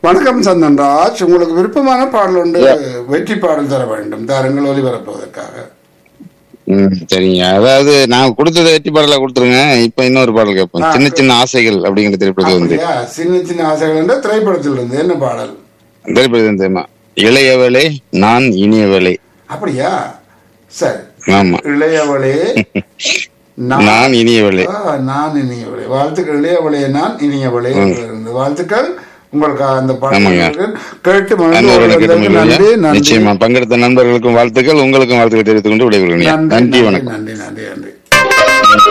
வணக்கம் சந்தன்ராஜ் உங்களுக்கு விருப்பமான பாடல் ஒன்று வெற்றி பாடல் தர வேண்டும் தாருங்கள் ஒலிபரப்புவதற்காக ம், சரிங்க அதாவது நான் கொடுத்ததை வெற்றி பாடலா கொடுத்துருங்க இப்ப இன்னொரு பாடல் கேட்போம் சின்ன சின்ன ஆசைகள் அப்படிங்கிற திரைப்படத்துல வந்து அப்படியா சின்ன சின்ன ஆசைகள் என்ற திரைப்படத்தில் இருந்து என்ன பாடல் திரைப்படம் தெரியுமா இளையவளே நான் இனியவளே அப்படியா சரி ஆமா இளையவளே நான் நான் இனியவளே ஆ, நான் இனியவளே வாழ்த்துக்கள் இளையவளே நான் இனியவளே என்று இருந்தது. வாழ்த்துக்கள் உங்களுக்கு அந்த ஆமாங்க. பாடல் கேட்டு மகிழ்ந்து நண்பர்களுக்கு வருவதற்கு நன்றி கேட்டுக்கொள்ளுங்க. நன்றி நிச்சயமா பங்கெடுத்த நண்பர்களுக்கும் வாழ்த்துக்கள் உங்களுக்கும் வாழ்த்துக்கள் தெரிவித்துக் கொண்டு விடைபெறுகிறேன் நன்றி வணக்கம் நன்றி நன்றி நன்றி